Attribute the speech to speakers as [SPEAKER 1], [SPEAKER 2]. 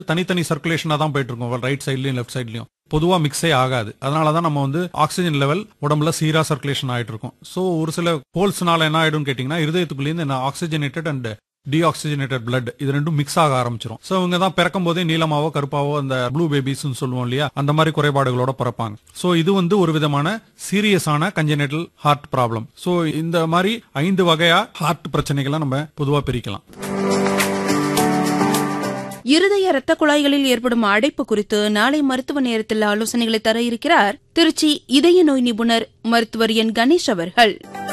[SPEAKER 1] தனித்தனி சர்க்குலேஷனா தான் போயிட்டு இருக்கும் ரைட் சைட்லயும் லெஃப்ட் சைட்லயும் பொதுவா மிக்ஸே ஆகாது அதனால தான் நம்ம வந்து ஆக்சிஜன் லெவல் உடம்புல சீரா சர்க்குலேஷன் ஆயிட்டு இருக்கும் சோ ஒரு சில ஹோல்ஸ்னால என்ன ஆயிடும் கேட்டீங்கன்னா இருதயத்துக்குள்ளேருந்து என்ன ஆக்சிஜனேட்டட் அண்ட் டீஆக்சிஜனேட்டட் blood இது ரெண்டும் மிக்ஸ் ஆக ஆரம்பிச்சிரும் சோ இவங்க தான் பிறக்கும் போதே நீளமாவோ கருப்பாவோ அந்த ப்ளூ பேபிஸ்னு சொல்லுவோம் இல்லையா அந்த மாதிரி குறைபாடுகளோட பிறப்பாங்க சோ இது வந்து ஒரு விதமான சீரியஸான கஞ்சனேட்டல் ஹார்ட் ப்ராப்ளம் சோ இந்த மாதிரி ஐந்து வகையா ஹார்ட் பிரச்சனைகளை நம்ம பொதுவா பிரிக்கலாம்
[SPEAKER 2] இருதய இரத்த குழாய்களில் ஏற்படும் அடைப்பு குறித்து நாளை மருத்துவ நேரத்தில் ஆலோசனைகளை தர இருக்கிறார் திருச்சி இதய நோய் நிபுணர் மருத்துவர் என் கணேஷ் அவர்கள்